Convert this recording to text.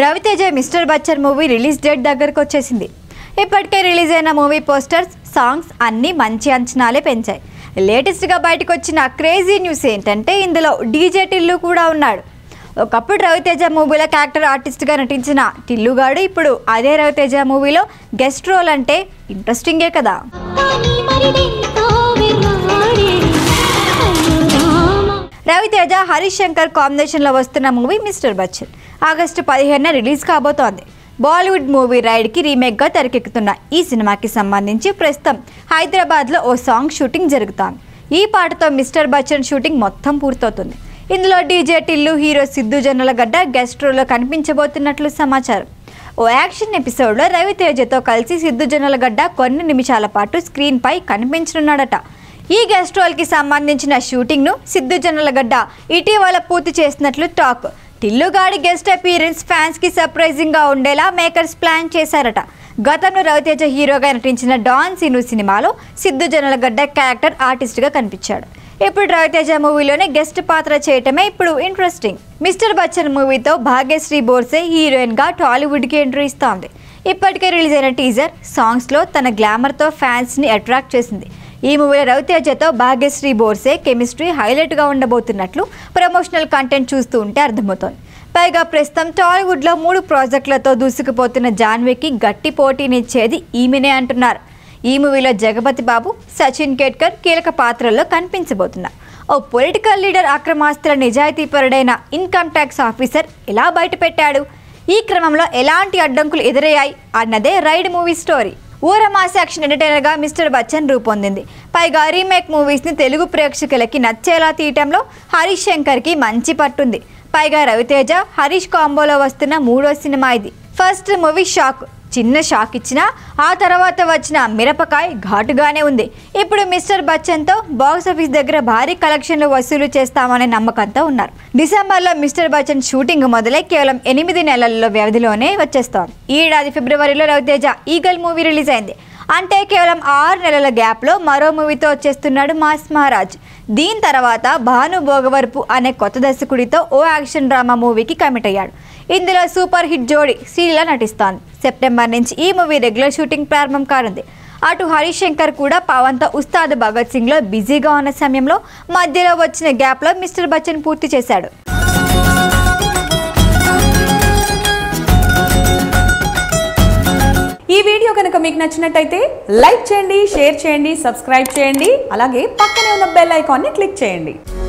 Raviteja mister Bachchan movie release date దగ్గరకు వచ్చేసింది ఇప్పటికే రిలీజ్ అయిన మూవీ పోస్టర్స్ సాంగ్స్ అన్నీ మంచి అంచనాలే పెంచాయి లేటెస్ట్గా బయటకు వచ్చిన క్రేజీ న్యూస్ ఏంటంటే ఇందులో డీజే టిల్లు కూడా ఉన్నాడు ఒకప్పుడు రవితేజ మూవీలో క్యారెక్టర్ ఆర్టిస్ట్గా నటించిన టిల్లుగాడు ఇప్పుడు అదే రవితేజ మూవీలో గెస్ట్ రోల్ అంటే ఇంట్రెస్టింగే కదా కానీ మరిడెంతో వెర్రాడే అయ్యో రామ రవితేజ హరీష్ శంకర్ కాంబినేషన్లో వస్తున్న మూవీ మిస్టర్ బచ్చన్ ఆగస్టు పదిహేనున రిలీజ్ కాబోతోంది బాలీవుడ్ మూవీ రైడ్కి రీమేక్గా తెరకెక్కుతున్న ఈ సినిమాకి సంబంధించి ప్రస్తుతం హైదరాబాద్లో ఓ సాంగ్ షూటింగ్ జరుగుతోంది ఈ పాటతో మిస్టర్ బచ్చన్ షూటింగ్ మొత్తం పూర్తవుతుంది ఇందులో DJ Tillu hero Siddhu Jonnalagadda guest రోల్లో కనిపించబోతున్నట్లు సమాచారం ఓ యాక్షన్ ఎపిసోడ్లో రవితేజతో కలిసి సిద్ధు జొన్నలగడ్డ కొన్ని నిమిషాల పాటు స్క్రీన్పై కనిపించనున్నాడట ఈ గెస్ట్ రోల్కి సంబంధించిన షూటింగ్ను సిద్ధు జొన్నలగడ్డ ఇటీవల పూర్తి చేసినట్లు టాక్ టిల్లుగాడి గెస్ట్ అపీరెన్స్ ఫ్యాన్స్కి సర్ప్రైజింగ్గా ఉండేలా మేకర్స్ ప్లాన్ చేశారట గతంలో రవితేజ హీరోగా నటించిన డాన్ సిను సినిమాలో సిద్ధు జొన్నలగడ్డ క్యారెక్టర్ ఆర్టిస్ట్గా కనిపించాడు ఇప్పుడు రవితేజ మూవీలోనే గెస్ట్ పాత్ర చేయటమే ఇప్పుడు ఇంట్రెస్టింగ్ మిస్టర్ బచ్చన్ మూవీతో భాగ్యశ్రీ బోర్సే హీరోయిన్గా టాలీవుడ్కి ఎంట్రీ ఇస్తోంది ఇప్పటికే రిలీజ్ అయిన టీజర్ సాంగ్స్లో తన గ్లామర్తో ఫ్యాన్స్ని అట్రాక్ట్ చేసింది ఈ మూవీలో రవితేజతో భాగ్యశ్రీ బోర్సే కెమిస్ట్రీ హైలైట్గా ఉండబోతున్నట్లు ప్రమోషనల్ కంటెంట్ చూస్తూ ఉంటే అర్థమవుతోంది పైగా ప్రస్తుతం టాలీవుడ్లో మూడు ప్రాజెక్టులతో దూసుకుపోతున్న జాన్వీకి గట్టి పోటీనిచ్చేది ఈమెనే అంటున్నారు ఈ మూవీలో జగపతి బాబు సచిన్ కేట్కర్ కీలక పాత్రల్లో కనిపించబోతున్నారు ఓ పొలిటికల్ లీడర్ అక్రమాస్తుల నిజాయితీపరుడైన ఇన్కమ్ ట్యాక్స్ ఆఫీసర్ ఎలా బయటపెట్టాడు ఈ క్రమంలో ఎలాంటి అడ్డంకులు ఎదురయ్యాయి అన్నదే రైడ్ మూవీ స్టోరీ ఊరమాసి యాక్షన్ ఎంటర్టైనర్గా మిస్టర్ బచ్చన్ రూపొందింది పైగా రీమేక్ మూవీస్ని తెలుగు ప్రేక్షకులకి నచ్చేలా తీయటంలో హరీష్ శంకర్కి మంచి పట్టుంది పైగా రవితేజ హరీష్ కాంబోలో వస్తున్న మూడో సినిమా ఇది ఫస్ట్ మూవీ షాక్ చిన్న షాక్ ఇచ్చినా ఆ తర్వాత వచ్చిన మిరపకాయ ఘాటుగానే ఉంది ఇప్పుడు మిస్టర్ బచ్చన్తో బాక్స్ ఆఫీస్ దగ్గర భారీ కలెక్షన్లు వసూలు చేస్తామనే నమ్మకంతో ఉన్నారు డిసెంబర్లో మిస్టర్ బచ్చన్ షూటింగ్ మొదలై కేవలం ఎనిమిది నెలల్లో వ్యవధిలోనే వచ్చేస్తోంది ఈ ఏడాది ఫిబ్రవరిలో రవితేజ ఈగల్ మూవీ రిలీజ్ అయింది అంటే కేవలం ఆరు నెలల గ్యాప్లో మరో మూవీతో వచ్చేస్తున్నాడు మాస్ మహారాజ్ దీని తర్వాత భాను భోగవరపు అనే కొత్త దర్శకుడితో ఓ యాక్షన్ డ్రామా మూవీకి కమిట్ అయ్యాడు ఇందులో సూపర్ హిట్ జోడి శ్రీలా నటిస్తోంది సెప్టెంబర్ నుంచి ఈ మూవీ రెగ్యులర్ షూటింగ్ ప్రారంభం కానుంది అటు హరీష్ శంకర్ కూడా పవన్తో ఉస్తాద్ భగత్ సింగ్లో బిజీగా ఉన్న సమయంలో మధ్యలో వచ్చిన గ్యాప్లో మిస్టర్ బచ్చన్ పూర్తి చేశాడు ఈ వీడియో కనుక మీకు నచ్చినట్టయితే లైక్ చేయండి షేర్ చేయండి సబ్స్క్రైబ్ చేయండి అలాగే పక్కనే ఉన్న బెల్ ఐకాన్ని క్లిక్ చేయండి